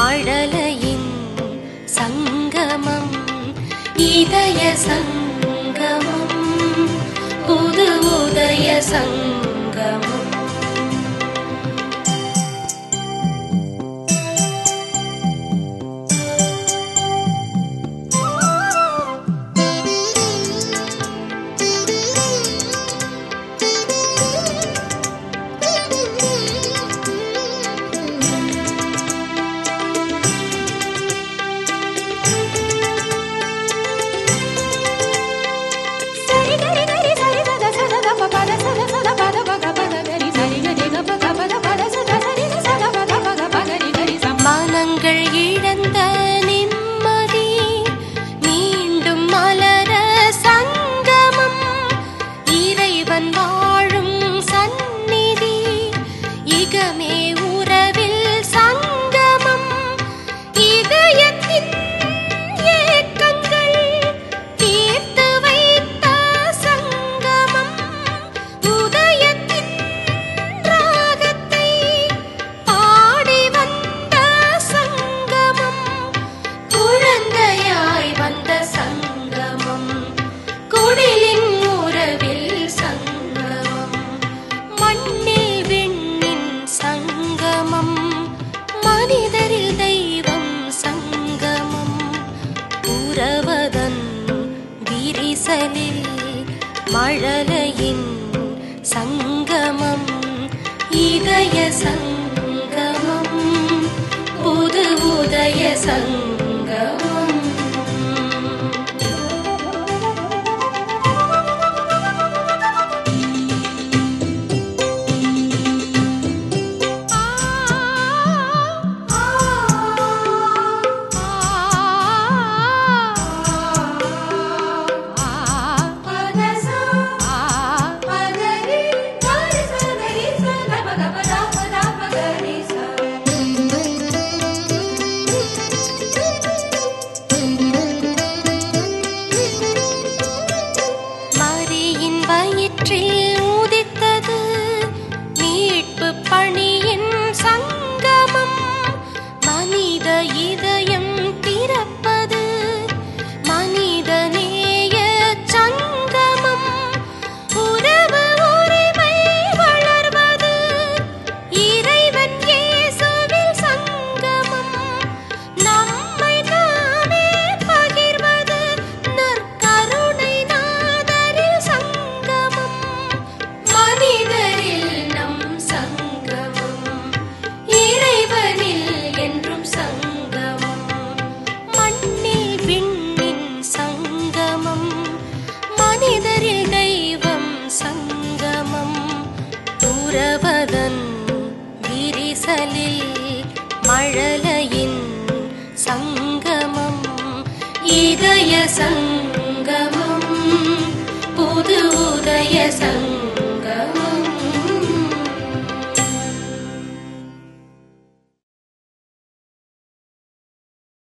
மழலையின் சங்கமம் இதய சங்கமம் புது உதய சங்கமம் சரி கரி கரி சரி சத சத கப பத சத சத பத பக பக கரி சரி கரி கப கப த பத சத சரி சத பத பக பகரி கரி சம் மனங்கள் இழந்த நிம்மதி மீண்டும் மலர சங்கமம் இறைவன் வாழும் சந்நிதி இகமே உறவில் சங்கமம் இதயத்தின் ஏக்கங்கள் தீர்த்து வைத்த சங்கமம் உதயத்தின் ராகத்தை பாடி வந்த சங்கமம் குழந்தையாய் வந்த சங்கமம் குடிலின் உறவில் சங்கமம் மண்ணில் விண்ணின் சங்கமம் மனிதரில் தெய்வம் சங்கமம் உறவதன் விரிசலில் மழலையின் சங்கமம் இதய சங்கமம் புது உதய சங்கமம் மரியின் வயிற்றில் உதித்தது மீட்பு பணியின் சங்கமம் மனித இதயம் திறப்பது மனித நேய சங்கமம் உறவு உரிமை வளர்வது இறைவன் இயேசுவில் சங்கமம் நம்மை நாமே பகிர்வது நற்கருணை நாதரில் சங்கமம் மனிதரில் நம் சங்கமம் இறைவனில் என்றும் சங்கமம் மண்ணில் விண்ணின் சங்கமம் மனிதரில் தெய்வம் சங்கமம் உறவதன் விரிசலில் மழலையின் சங்கமம் இதய சங்கமம்